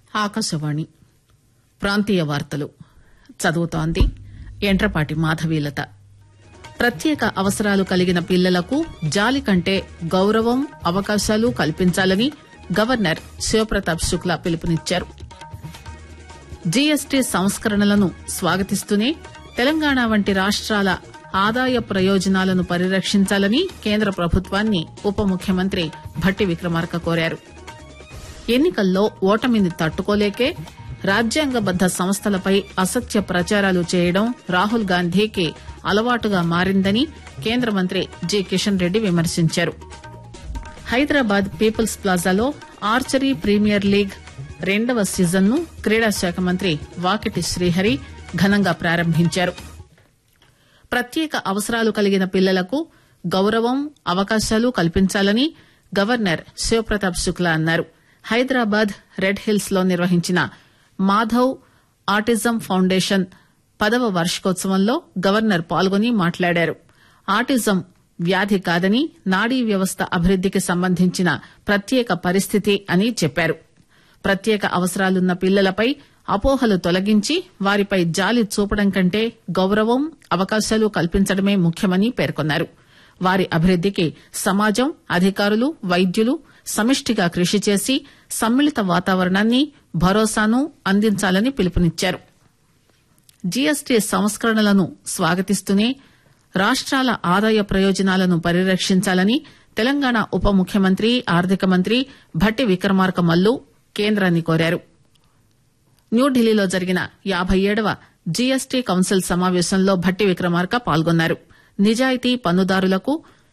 ఆకాశవాణి ప్రాంతీయ వార్తలు చదువుతోంది ఎంట్రపాటి మాధవీలత ప్రత్యేక అవసరాలు కలిగిన పిల్లలకు జాలి కంటే గౌరవం అవకాశాలు కల్పించాలని గవర్నర్ శివప్రతాప్ శుక్లా పిలుపునిచ్చారు జీఎస్టీ సంస్కరణలను స్వాగతిస్తూనే తెలంగాణ వంటి రాష్ట్రాల ఆదాయ ప్రయోజనాలను పరిరక్షించాలని కేంద్ర ప్రభుత్వాన్ని ఉప ముఖ్యమంత్రి భట్టి విక్రమార్క కోరారు ఎన్నికల్లో ఓటమిని తట్టుకోలేకే రాజ్యాంగబద్ద సంస్థలపై అసత్య ప్రచారాలు చేయడం రాహుల్ గాంధీకి అలవాటుగా మారిందని కేంద్ర మంత్రి జి కిషన్ రెడ్డి విమర్శించారు హైదరాబాద్ పీపుల్స్ ప్లాజాలో ఆర్చరీ ప్రీమియర్ లీగ్ రెండవ సీజన్ ను క్రీడా శాఖ మంత్రి వాకిటి శ్రీహరి ఘనంగా ప్రారంభించారు ప్రత్యేక అవసరాలు కలిగిన పిల్లలకు గౌరవం అవకాశాలు కల్పించాలని గవర్నర్ శివప్రతాప్ శుక్లా అన్నారు హైదరాబాద్ రెడ్ హిల్స్ లో నిర్వహించిన మాధవ్ ఆటిజం ఫౌండేషన్ పదవ వార్షికోత్సవంలో గవర్నర్ పాల్గొని మాట్లాడారు ఆటిజం వ్యాధి కాదని నాడీ వ్యవస్థ అభివృద్దికి సంబంధించిన ప్రత్యేక పరిస్థితి అని చెప్పారు ప్రత్యేక అవసరాలున్న పిల్లలపై అపోహలు తొలగించి వారిపై జాలి చూపడం కంటే గౌరవం అవకాశాలు కల్పించడమే ముఖ్యమని పేర్కొన్నారు వారి అభివృద్దికి సమాజం అధికారులు వైద్యులు సమిష్టిగా కృషి చేసి సమ్మిళిత వాతావరణాన్ని భరోసాను అందించాలని పిలుపునిచ్చారు జీఎస్టీ సంస్కరణలను స్వాగతిస్తూనే రాష్ట్రాల ఆదాయ ప్రయోజనాలను పరిరక్షించాలని తెలంగాణ ఉప ముఖ్యమంత్రి ఆర్థిక మంత్రి భట్టి విక్రమార్క మల్లు కేంద్రాన్ని కోరారు న్యూఢిల్లీలో జరిగిన యాబై ఏడవ జీఎస్టీ కౌన్సిల్ సమావేశంలో భట్టి విక్రమార్క పాల్గొన్నారు నిజాయితీ పన్నుదారులకు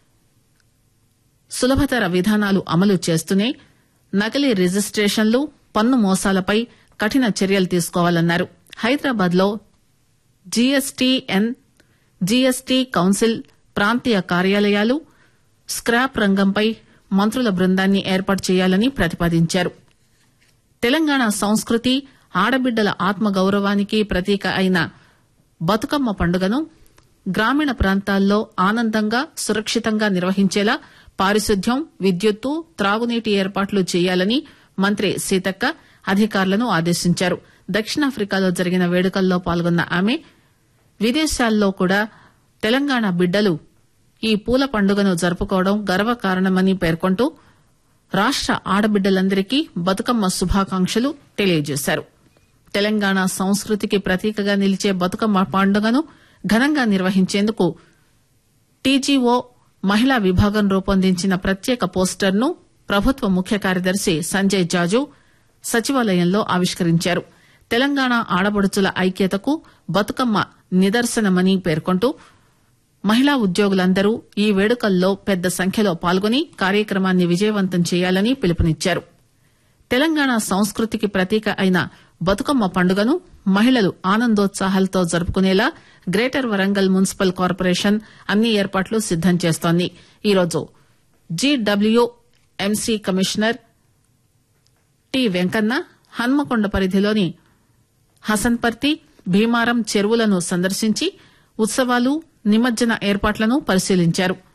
సులభతర విధానాలు అమలు చేస్తూనే నకిలీ రిజిస్టేషన్లు పన్ను మోసాలపై కఠిన చర్యలు తీసుకోవాలన్నారు హైదరాబాద్ లో జీఎస్టీఎన్ జీఎస్టీ కౌన్సిల్ ప్రాంతీయ కార్యాలయాలు స్క్రాప్ రంగంపై మంత్రుల బృందాన్ని ఏర్పాటు చేయాలని ప్రతిపాదించారు తెలంగాణ సంస్కృతి ఆడబిడ్డల ఆత్మగౌరవానికి ప్రతీక అయిన బతుకమ్మ పండుగను గ్రామీణ ప్రాంతాల్లో ఆనందంగా సురక్షితంగా నిర్వహించేలా పారిశుద్ధ్యం విద్యుత్తు త్రాగునీటి ఏర్పాట్లు చేయాలని మంత్రి సీతక్క అధికారులను ఆదేశించారు దక్షిణాఫ్రికాలో జరిగిన వేడుకల్లో పాల్గొన్న ఆమె విదేశాల్లో కూడా తెలంగాణ బిడ్డలు ఈ పూల పండుగను జరుపుకోవడం గర్వకారణమని పేర్కొంటూ రాష్ట ఆడబిడ్డలందరికీ బతుకమ్మ శుభాకాంక్షలు తెలియజేశారు తెలంగాణ సంస్కృతికి ప్రతీకగా నిలిచే బతుకమ్మ పండుగను ఘనంగా నిర్వహించేందుకు టీజీఓ మహిళా విభాగం రూపొందించిన ప్రత్యేక పోస్టర్ను ప్రభుత్వ ముఖ్య కార్యదర్శి సంజయ్ జాజు సచివాలయంలో ఆవిష్కరించారు తెలంగాణ ఆడపడుచుల ఐక్యతకు బతుకమ్మ నిదర్శనమని పేర్కొంటూ మహిళా ఉద్యోగులందరూ ఈ వేడుకల్లో పెద్ద సంఖ్యలో పాల్గొని కార్యక్రమాన్ని విజయవంతం చేయాలని పిలుపునిచ్చారు తెలంగాణ సంస్కృతికి ప్రతీక అయిన బతుకమ్మ పండుగను మహిళలు ఆనందోత్సాహాలతో జరుపుకునేలా గ్రేటర్ వరంగల్ మున్సిపల్ కార్పొరేషన్ అన్ని ఏర్పాట్లు సిద్దం చేస్తోంది ఈరోజు GWMC commissioner T Venkanna Hanamkonda పరిధిలోని హసన్పర్తి భీమారం చెరువులను సందర్శించి ఉత్సవాలు నిమజ్జన ఏర్పాట్లను పరిశీలించారు